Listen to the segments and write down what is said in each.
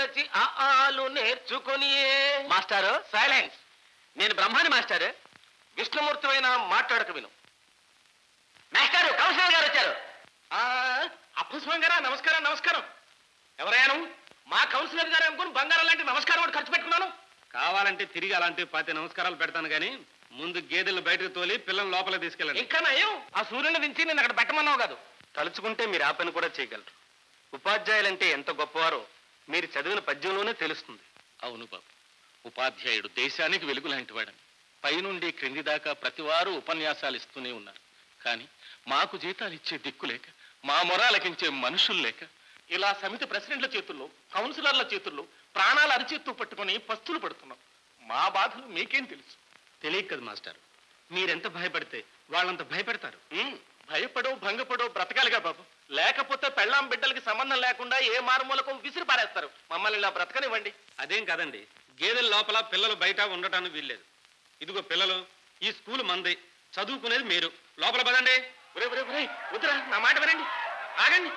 తరచి ఆ ఆలు నేర్చుకుని మాస్టారు సైలెన్స్ నేను బ్రహ్మాని మాస్టారు విష్ణుమూర్తివైన మాట్లాడక విను మాస్టారు కౌన్సిలర్ గారు వచ్చారు ఆ, అప్పస్వామి గారా నమస్కారం నమస్కారం ఎవరయ్యాను మా కౌన్సిలర్ గారు అనుకుని బంగారం లాంటి నమస్కారం ఒకటి ఖర్చు పెట్టుకున్నాను కావాలంటే తిరిగి అలాంటి పాతి నమస్కారాలు పెడతాను కానీ ముందు గేదెలు బయటకు తోలి పిల్లల్ని లోపల తీసుకెళ్ళండి ఇంకా నయం ఆ సూర్యుని దించి నేను అక్కడ పెట్టమన్నావు కాదు తలుచుకుంటే మీరు ఆ పని కూడా చేయగలరు ఉపాధ్యాయులంటే ఎంత గొప్పవారో మీరు చదివిన పద్యంలోనే తెలుస్తుంది అవును బాబు ఉపాధ్యాయుడు దేశానికి వెలుగు లాంటి వాడని పైనుండి క్రింది దాకా ప్రతివారు ఉపన్యాసాలు ఇస్తూనే ఉన్నారు కానీ మాకు జీతాలు ఇచ్చే దిక్కు లేక మా మొరాలకించే మనుషులు లేక ఇలా సమితి ప్రెసిడెంట్ల చేతుల్లో కౌన్సిలర్ల చేతుల్లో ప్రాణాలు అరిచేత్తు పట్టుకొని పస్తులు పడుతున్నాం మా బాధలు మీకేం తెలుసు తెలియదు కదా మాస్టర్ మీరెంత భయపడితే వాళ్ళంత భయపెడతారు ఉమ్, భయపడో భంగపడో బ్రతకాలిగా బాబు లేకపోతే పెళ్ళాం బిడ్డలకి సంబంధం లేకుండా ఏ మారుమూలకు విసిరి పారేస్తారు మమ్మల్ని ఇలా బ్రతకనివ్వండి అదేం కాదండి గేదెల లోపల పిల్లలు బయట ఉండటానికి వీల్లేదు ఇదిగో పిల్లలు ఈ స్కూల్ మంది చదువుకునేది మీరు లోపల పదండి ఒరే ఒరే ఒరే వద్దురా నా మాట వినండి ఆగండి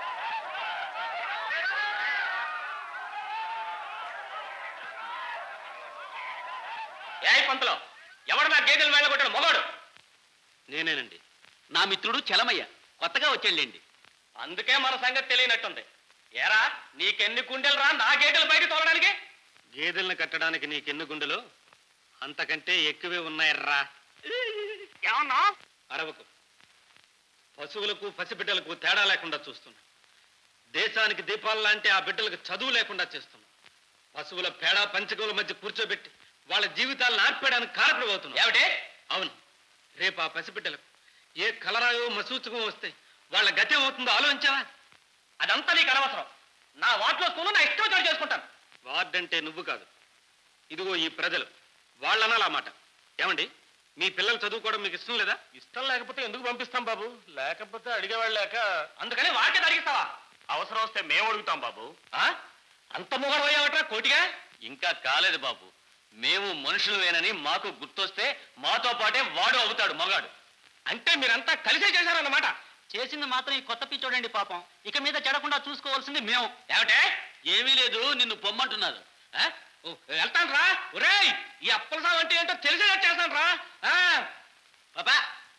ఏ పంతలో ఎవడు నా గేదెలు వెళ్ళగొట్టాడు మొగాడు నేనేనండి నా మిత్రుడు చలమయ్య కొత్తగా వచ్చేళ్ళండి అందుకే మన సంగతి తెలియనట్టుంది ఏరా నీకెన్ని కుండెలు రా నా గేదెలు బయట తోలడానికి గేదెలను కట్టడానికి నీకెన్ని గుండెలు అంతకంటే ఎక్కువే ఉన్నాయర్రా ఏమన్నా అరవకు పశువులకు పసిబిడ్డలకు తేడా లేకుండా చూస్తున్నా దేశానికి దీపాలు లాంటి ఆ బిడ్డలకు చదువు లేకుండా చేస్తున్నా పశువుల పేడ పంచకముల మధ్య కూర్చోబెట్టి వాళ్ళ జీవితాలను ఆర్పేయడానికి కారపడిపోతున్నా ఏమిటి అవును రేపు ఆ పసిబిడ్డలకు ఏ కలరాయో మసూచకం వస్తే వాళ్ళ గతి ఏమవుతుందో ఆలోచించావా అదంతా నీకు అనవసరం నా వాటిలో స్కూల్ నా ఇష్టం వచ్చాడు చేసుకుంటాను వార్డ్ అంటే నువ్వు కాదు ఇదిగో ఈ ప్రజలు వాళ్ళనాల మాట ఏమండి మీ పిల్లలు చదువుకోవడం మీకు ఇష్టం లేదా ఇష్టం లేకపోతే ఎందుకు పంపిస్తాం బాబు లేకపోతే అడిగేవాళ్ళు లేక అందుకని వాటిని అడిగిస్తావా అవసరం వస్తే మేము అడుగుతాం బాబు ఆ? అంత మొగడు అయ్యావట్రా కోటిగా ఇంకా కాలేదు బాబు మేము మనుషులమేనని మాకు గుర్తొస్తే మాతో పాటే వాడు అవుతాడు మగాడు అంటే మీరంతా కలిసే చేశారన్నమాట చేసింది మాత్రం ఈ కొత్త పిచ్చోడండి పాపం ఇక మీద చెడకుండా చూసుకోవాల్సింది మేము ఏమిటే ఏమీ లేదు నిన్ను పొమ్మంటున్నారు ఆ? ఓ, వెళ్తాను రా ఒరేయ్ ఈ అప్పలసాం అంటే ఏంటో తెలిసేలా చేస్తాను రా ఆ, పాపా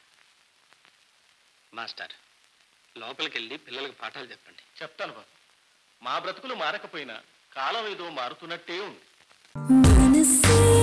మాస్టర్ లోపలికి వెళ్ళి పిల్లలకు పాఠాలు చెప్పండి చెప్తాను బాబు మా బ్రతుకులు మారకపోయినా కాలం ఏదో మారుతున్నట్టే ఉంది మనసే